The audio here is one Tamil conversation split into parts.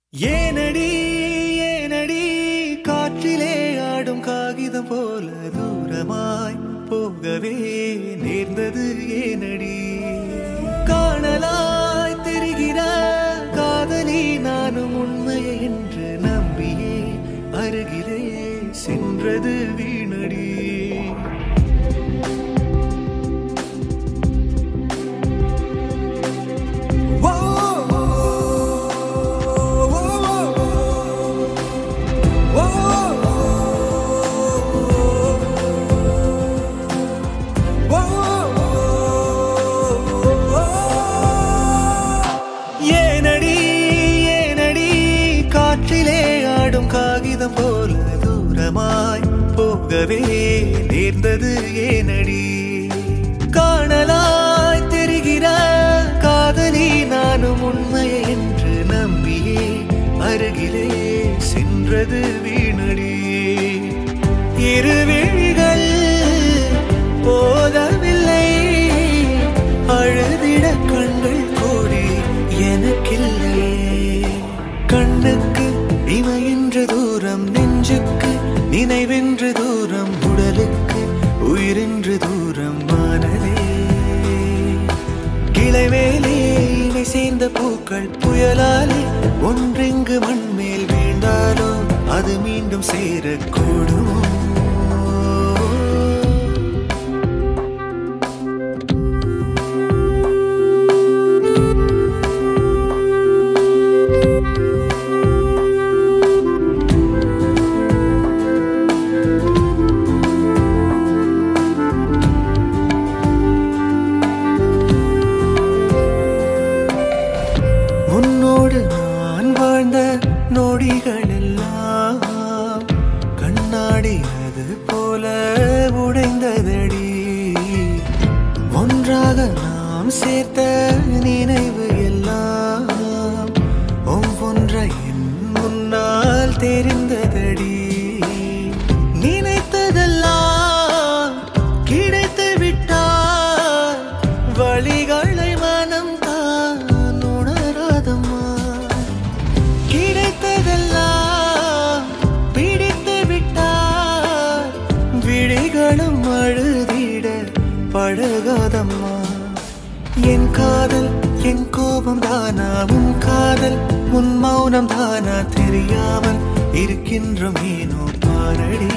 ஏனடி ஏனடி காற்றிலே ஆடும் காகிதம் போல தூரமாய் போகவே நேர்ந்தது ஏனடி காணலாய் தெரிகிற காதலி நானும் உண்மை என்று நம்பியே அருகிலே சென்றது வீணடி Whoa, whoa, whoa, ஏனடி ஏனடி காற்றிலே ஆடும் காகிதம் போல தூரமாய் போகவே நேர்ந்தது ஏனடி காணலாய் தெரிகிற காதலி நானும் உண்மை என்று நம்பியே அருகிலே சென்றது வீணடி இருவிழிகள் போதவில்லை அழுதிட கண்கள் கோடி எனக்கில்லை கண்ணுக்கு இமையென்ற தூரம் நெஞ்சுக்கு நினைவென்ற தூரம் உடலுக்கு உயிரென்ற தூரம் மானதே கிளை மேலே இவை சேர்ந்த பூக்கள் புயலாலே ஒன்றெங்கு மண்மேல் வீழ்ந்தாலோ அது மீண்டும் சேரக்கூடுமோ உன்னோடு நான் வாழ்ந்த நொடிகள் எல்லாம் கண்ணாடி அது போல உடைந்ததடி ஒன்றாக நாம் சேர்த்த நினைவு எல்லாம் ஒவ்வொன்றை என் முன்னால் தெரிந்ததடி நினைத்ததெல்லாம் கிடைத்து விட்டால் வழிகளை மனம் தான் உணராதம்மா கிடைத்ததெல்லாம் பிடித்து விட்டால் விழிகளும் அழுதிட பழகாதம்மா என் காதல் என் கோபம் தானா உன் காதல் உன் மௌனம் தானா தெரியாமல் இருக்கின்றோம் ஏனோ பாரடி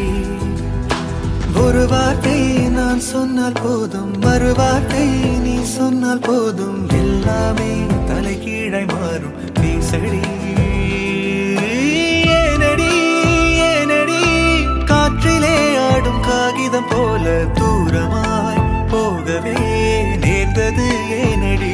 ஒரு வார்த்தை நான் சொன்னால் போதும் மறு வார்த்தை நீ சொன்னால் போதும் எல்லாமே தலைகீழாய் மாறும் பேசடி ஏனடி ஏனடி காற்றிலே ஆடும் காகிதம் போல தூரமாய் போகவே நேர்ந்தது ஏனடி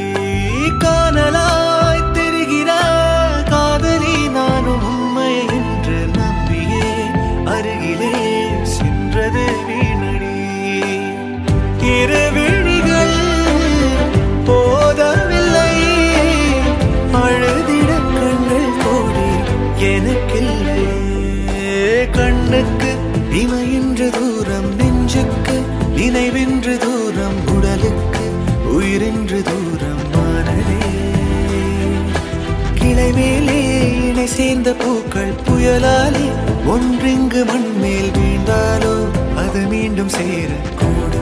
காணலாய் தெரிகிற காதலி நானும் உண்மை என்று நம்பியே அருகிலே சென்றது வீணடி இரு விழிகள் போதவில்லை அழுதிட கண்கள் கோடி எனக்கில்லை கண்ணுக்கு இமையின்ற தூரம் நெஞ்சுக்கு நினைவென்று தூரம் உடலுக்கு உயிரென்று தூரம் மானதே கிளை மேலே இணை சேர்ந்த பூக்கள் புயலாலே ஒன்றெங்கு மண்மேல் வீழ்ந்தாலோ அது மீண்டும் சேரக்கூடும்